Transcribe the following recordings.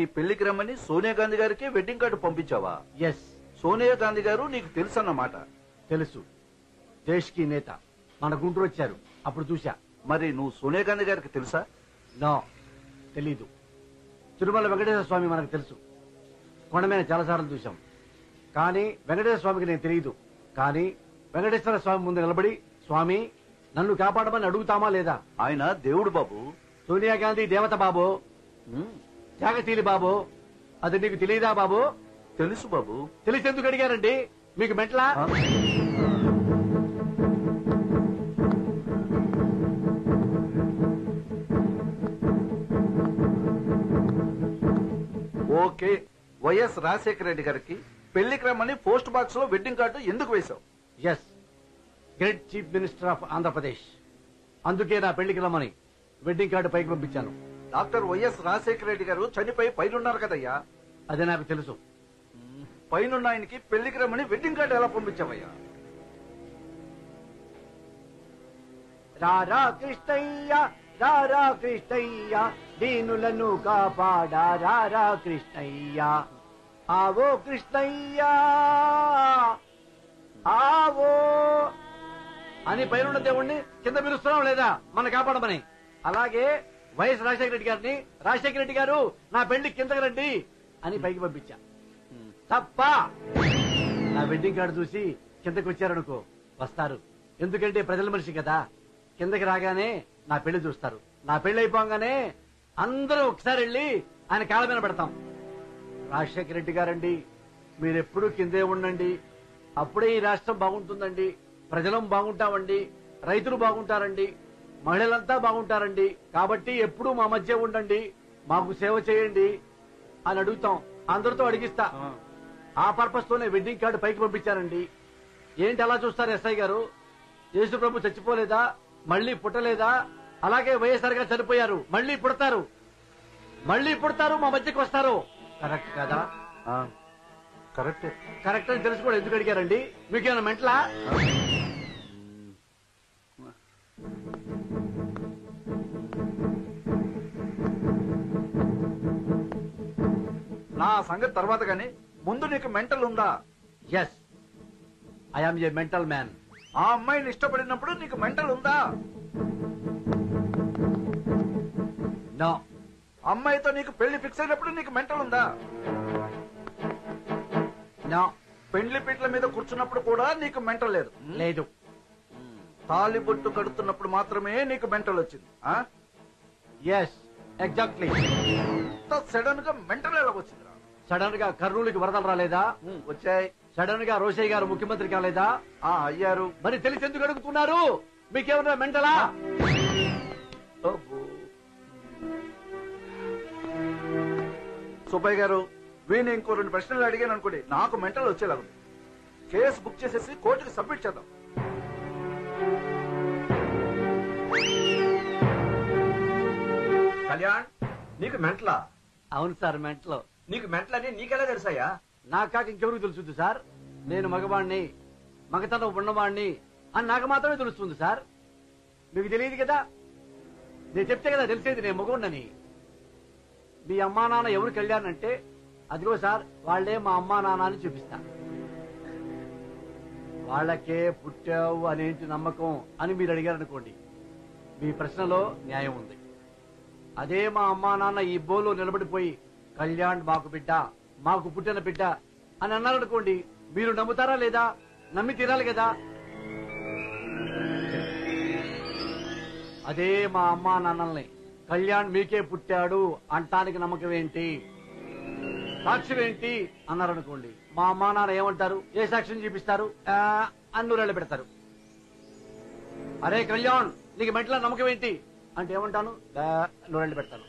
పెళ్లికి రమ్మని సోనియా గాంధీ గారికి వెడ్డింగ్ కార్డు పంపించావా ఎస్ సోనియా గాంధీ గారు నీకు తెలుసన్నమాట తెలుసు దేశ్ కి నేత మన గుంటూరు వచ్చారు అప్పుడు చూసా మరి నువ్వు సోనియా గాంధీ గారికి తెలుసా నో తెలీదు తిరుమల వెంకటేశ్వర స్వామి మనకు తెలుసు కొండ మీద చాలాసార్లు చూశాం కానీ వెంకటేశ్వర స్వామికి నేను తెలియదు కానీ వెంకటేశ్వర స్వామి ముందు నిలబడి స్వామి నన్ను కాపాడమని అడుగుతామా లేదా ఆయన దేవుడు బాబు సోనియా గాంధీ దేవత బాబు ఉమ్, త్యాగశీలి బాబు అది నీకు తెలియదా బాబు తెలుసు బాబు తెలిసి ఎందుకు అడిగారండి మీకు మెట్లా ఆ? ఓకే వైఎస్ రాజశేఖర రెడ్డి గారికి పెళ్లికి రమ్మని పోస్ట్ బాక్స్ లో వెడ్డింగ్ కార్డు ఎందుకు వేశావు yes great chief minister of Andhra Pradesh అందుకే నా పెళ్లికి రమ్మని వెడ్డింగ్ కార్డు పైకి పంపించాను డాక్టర్ వైఎస్ రాజశేఖర రెడ్డి గారు చనిపోయి పైనున్నారు కదయ్యా అదే నాకు తెలుసు పైనున్న ఆయనకి పెళ్లికి రమ్మని వెడ్డింగ్ కార్డు ఎలా పంపించావయ్యా రారా కృష్ణయ్య రారా కృష్ణయ్య దీనులను కాపాడా రారా కృష్ణయ్య ఆవో కృష్ణయ్య ఆవో అని పైన దేవుణ్ణి కింద పిలుస్తున్నాం లేదా మన కాపాడమని అలాగే వైఎస్ రాజశేఖర రెడ్డి గారిని రాజశేఖర రెడ్డి గారు నా పెళ్లి కిందకి రండి అని పైకి పంపించా తప్ప నా వెడ్డింగ్ కార్డు చూసి కిందకి వచ్చారనుకో వస్తారు ఎందుకంటే ప్రజల మనిషి కదా కిందకి రాగానే నా పెళ్లి చూస్తారు నా పెళ్లి అయిపోగానే అందరూ ఒకసారి వెళ్ళి ఆయన కాళ్ళ మీద పెడతాం రాజశేఖర రెడ్డి గారండి మీరెప్పుడు కిందే ఉండండి అప్పుడే ఈ రాష్ట్రం బాగుంటుందండి ప్రజలం బాగుంటామండి రైతులు బాగుంటారండి మహిళలంతా బాగుంటారండి కాబట్టి ఎప్పుడూ మా మధ్య ఉండండి మాకు సేవ చేయండి అని అడుగుతాం అందరితో అడిగిస్తా ఆ పర్పస్ తోనే వెడ్డింగ్ కార్డు పైకి పంపించానండి ఏంటి అలా చూస్తారు ఎస్ఐ గారు యేసు ప్రభు చచ్చిపోలేదా మళ్ళీ పుట్టలేదా అలాగే వైఎస్ఆర్ గారు చనిపోయారు మళ్ళీ పుడతారు మళ్ళీ పుడతారు మా మధ్యకి వస్తారు కరెక్ట్ కదా కరెక్టే కరెక్ట్ అని తెలుసు కూడా ఎందుకు అడిగారండి మీకేమైనా మెంట్లా నా సంగతి తర్వాత గాని ముందు నీకు మెంటల్ ఉందా yes I am a mental man ఆ అమ్మాయిని ఇష్టపడినప్పుడు నీకు మెంటల్ ఉందా నో అమ్మాయితో నీకు పెళ్లి ఫిక్స్ అయినప్పుడు నీకు మెంటల్ ఉందా నో పెళ్లి పీటల మీద కూర్చున్నప్పుడు కూడా నీకు మెంటల్ లేదు లేదు తాలి బొట్టు కడుతున్నప్పుడు మాత్రమే నీకు మెంటల్ వచ్చింది ఆ ఎస్ ఎగ్జాక్ట్లీ సడన్ గా మెంటల్ ఎలా వచ్చిందిరా సడన్ గా కర్నూలుకి వరదలు రాలేదా ఉమ్, వచ్చాయి సడన్ గా రోషయ్య గారు ముఖ్యమంత్రి కాలేదా ఆ అయ్యారు మరి తెలిసి ఎందుకు అడుగుతున్నారు మీకేమన్నా మెంటలా అబ్బో. సుబ్బయ్య గారు వీణి ఇంకో రెండు ప్రశ్నలు అడిగాను అనుకోండి నాకు మెంటల్ వచ్చేలాగా ఉంది. కేసు బుక్ చేసేసి కోర్టుకి సబ్మిట్ చేద్దాం కళ్యాణ్ నీకు మెంటలా అవును సార్ మెంటలో నీకు మెంటలని నీకెలా తెలుసాయా నాకు కాక ఇంకెవరికి తెలుస్తుంది సార్ నేను మగవాణ్ణి మగతనం ఉన్నవాణ్ణి అని నాకు మాత్రమే తెలుస్తుంది సార్ మీకు తెలియదు కదా నేను చెప్తే కదా తెలిసేది నేను మగవాణ్ణని మీ అమ్మా నాన్న ఎవరు కళ్యాణంటే అదిగో సార్ వాళ్లే మా అమ్మా నాన్న అని చూపిస్తా వాళ్ళకే పుట్టావు అనేంటి నమ్మకం అని మీరు అడిగారు అనుకోండి మీ ప్రశ్నలో న్యాయం ఉంది అదే మా అమ్మా నాన్న ఈ బోలో నిలబడిపోయి కళ్యాణ్ మాకు బిడ్డ మాకు పుట్టిన బిడ్డ అని అన్నారనుకోండి మీరు నమ్ముతారా లేదా నమ్మి తీరాలి కదా అదే మా అమ్మా నాన్నల్ని కళ్యాణ్ మీకే పుట్టాడు అంటానికి నమ్మకం ఏంటి సాక్ష్యం ఏంటి అన్నారనుకోండి మా అమ్మా నాన్న ఏమంటారు ఏ సాక్ష్యం చూపిస్తారు ఆ, అన్నూరెళ్ళ పెడతారు అరే కళ్యాణ్ నీకు మెంటల నమ్మకం ఏంటి అంటే ఏమంటాను "ఆ, నూరెళ్ళ పెడతాను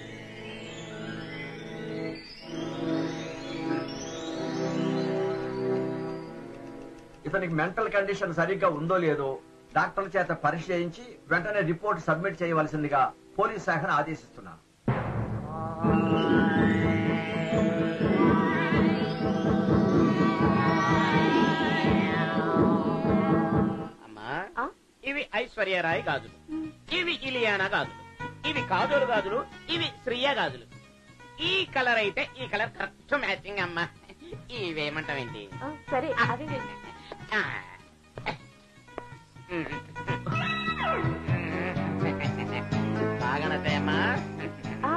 ఇతనికి మెంటల్ కండిషన్ సరిగ్గా ఉందో లేదో డాక్టర్ల చేత పరీక్ష చేయించి వెంటనే రిపోర్ట్ సబ్మిట్ చేయవలసిందిగా పోలీస్ శాఖను ఆదేశిస్తున్నాను అమ్మా ఇవి ఐశ్వర్యరాయ్ గాజులు ఇవి ఇలియానా గాజులు ఇవి కాజోలు గాజులు ఇవి శ్రీయ గాజులు ఈ కలర్ అయితే ఈ కలర్ కరెక్ట్ మ్యాచింగ్ అమ్మా ఇవేమంటావేంటి ఆ, సరే అవి ఆ. బాగా నచ్చాయమ్మా ఆ,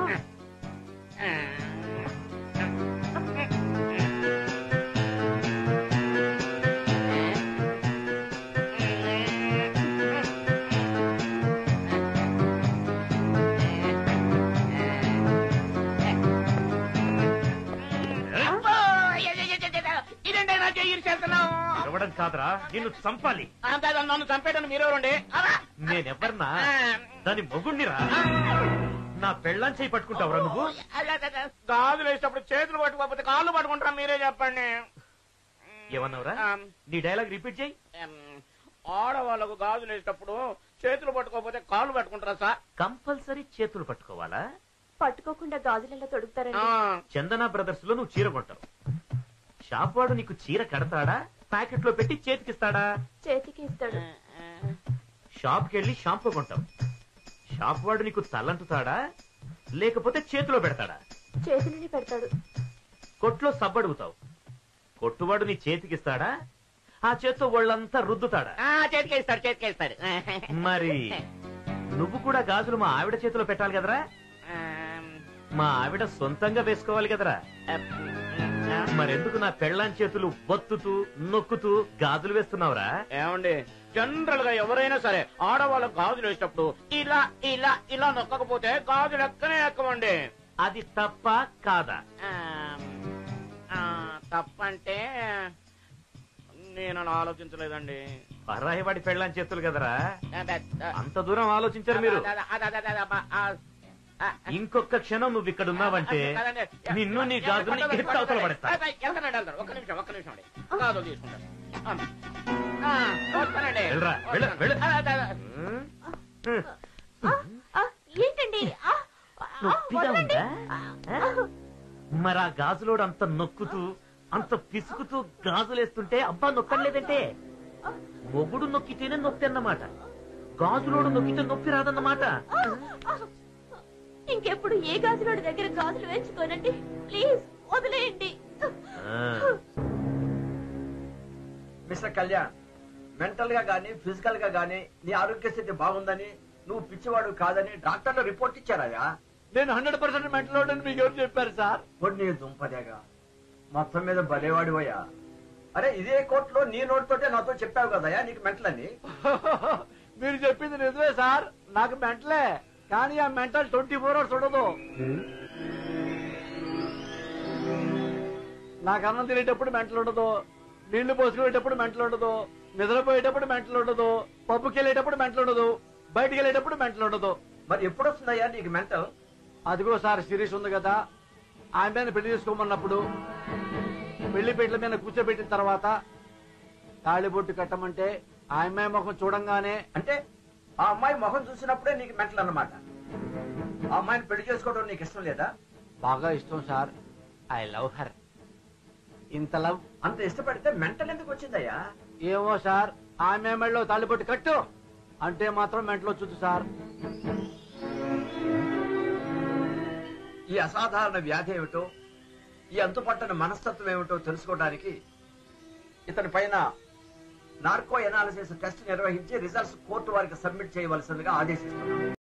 ఇదంటే నా చెయ్యి చేస్తున్నావు ఇవ్వడం కాదురా నిన్ను చంపాలి నన్ను చంపేటను మీరెవరండి అలా నేనెవ్వరినా దాని మొగుణ్ణిరా నా పెళ్ళాం చేయి పట్టుకుంటావురా నువ్వు గాజులు వేసేటప్పుడు చేతులు పట్టుకోకపోతే కాళ్ళు పట్టుకుంటారా మీరే చెప్పండి ఏమన్నావురా ఆమ్, నీ డైలాగ్ రిపీట్ చేయి ఎం, ఆడవాళ్ళకు గాజులు వేసేటప్పుడు చేతులు పట్టుకోకపోతే కాళ్ళు పట్టుకుంటారా సార్ కంపల్సరీ చేతులు పట్టుకోవాలా పట్టుకోకుండా గాజులలో తొడుగుతారండి ఆ, చందన బ్రదర్స్ లో నువ్వు చీర కొంటావు షాప్ వాడు నీకు చీర కడతాడా ప్యాకెట్ లో పెట్టి చేతికిస్తాడా చేతికి ఇస్తాడు షాప్ కి వెళ్ళి షాంపూ కొంటావు షాప్ వాడు నీకు తలంటుతాడా లేకపోతే చేతిలో పెడతాడా చేతిలోనే పెడతాడు కొట్లో సబ్బడుగుతావు కొట్టువాడు నీ చేతికిస్తాడా ఆ చేత్తో ఒళ్ళంతా రుద్దుతాడా ఆ, చేతికేస్తాడు చేతికేస్తాడు మరి నువ్వు కూడా గాజులు మా ఆవిడ చేతిలో పెట్టాలి కదరా ఆమ్, మా ఆవిడ సొంతంగా వేసుకోవాలి కదరా అప్, మరెందుకు నా పెళ్ళాం చేతులు బొత్తుతూ నొక్కుతూ గాజులు వేస్తున్నావురా ఏమండి జనరల్ గా ఎవరైనా సరే ఆడవాళ్ళకు గాజులు వేసేటప్పుడు ఇలా ఇలా ఇలా నొక్కకపోతే గాజులు ఎక్కనే ఎక్కమండి అది తప్ప కాదా ఆమ్, ఆ, తప్పంటే నేను అలా ఆలోచించలేదండి పరాయి వాడి పెళ్ళాం చేతులు కదరా అదే, అదే, అంత దూరం ఆలోచించారు మీరు అదే, అదే, అదే, అదే, అదే, ఆ, ఆ, ఇంకొక క్షణం నువ్వు ఇక్కడ ఉన్నావంటే కాదండి. నిన్ను నీ గాజుని పట్టండి, ఎత్తి అవతల పట్టండి. పడేస్తా అదే, వెళ్తానండి, వెళ్తాను. ఒక్క నిమిషం ఒక్క నిమిషం అండి గాజులు తీసుకుంటాను ఆ, ఆ, వస్తానండి. వెళ్ళరా, వెళ్ళు, వెళ్ళు. అదే, అదే, అదే. హ్మ్? ఆ, ఆ, ఏంటండి ఆ, ఆ, నొప్పిగా వదలండి. ఉందా ఆ? మరి ఆ గాజులోడు అంత నొక్కుతూ అంత పిసుకుతూ గాజులేస్తుంటే అబ్బా నొక్కలేదంటే మొగుడు నొక్కితేనే నొప్పి అన్నమాట గాజులోడు నొక్కితే నొప్పి రాదన్నమాట ఇంకెప్పుడు ఏ గాజులోడి దగ్గర గాజులు వేయించుకోనండి ప్లీజ్ వదిలేయండి ఆ, మిస్టర్ కళ్యాణ్ మెంటల్ గా గానీ ఫిజికల్ గా గానీ నీ ఆరోగ్య స్థితి బాగుందని నువ్వు పిచ్చివాడు కాదని డాక్టర్లు రిపోర్ట్ ఇచ్చారయ్యా నేను హండ్రెడ్ పర్సెంట్ మెంటల్ అని మీకు ఎవరు చెప్పారు సార్ నీ దుంపదేగా మొత్తం మీద బలేవాడివయ్యా అరే ఇదే కోర్టులో నీ నోటితోటే నాతో చెప్పావు కదయ్యా నీకు మెంటల్ అని మీరు చెప్పింది నిజమే సార్ నాకు మెంటలే కానీ ఆ మెంటల్ ట్వంటీ ఫోర్ అవర్స్ ఉండదు నాకు అన్నం తినేటప్పుడు మెంటల్ ఉండదు నీళ్లు పోసుకునేటప్పుడు మెంటల్ ఉండదు నిద్రపోయేటప్పుడు మెంటల్ ఉండదు పబ్బుకి వెళ్ళేటప్పుడు మెంటల్ ఉండదు బయటికి వెళ్ళేటప్పుడు మెంటల్ ఉండదు మరి ఎప్పుడు వస్తుందయ్యా నీకు మెంటల్ అదిగో సార్ సిరీస్ ఉంది కదా ఆమెను పెళ్లి చేసుకోమన్నప్పుడు పెళ్లి పెట్ల మీద కూర్చోబెట్టిన తర్వాత తాళిబొట్టు కట్టమంటే ఆమె ముఖం చూడంగానే అంటే ఆ అమ్మాయి మొహం చూసినప్పుడే నీకు మెంటల్ అన్నమాట ఆ అమ్మాయిని పెళ్లి చేసుకోవడం నీకు ఇష్టం లేదా బాగా ఇష్టం సార్ ఐ లవ్ హర్ ఇంత లవ్ అంత ఇష్టపడితే మెంటల్ ఎందుకు వచ్చిందయ్యా ఏమో సార్ ఆమె మెళ్ళలో తాళిబొట్టు కట్టు అంటే మాత్రం మెంటలో వచ్చుద్దు సార్ ఈ అసాధారణ వ్యాధి ఏమిటో ఈ అంతుపట్టని మనస్తత్వం ఏమిటో తెలుసుకోవడానికి ఇతని పైన నార్కో ఎనాలిసిస్ టెస్ట్ నిర్వహించి రిజల్ట్స్ కోర్టు వారికి సబ్మిట్ చేయవలసిందిగా ఆదేశిస్తున్నాను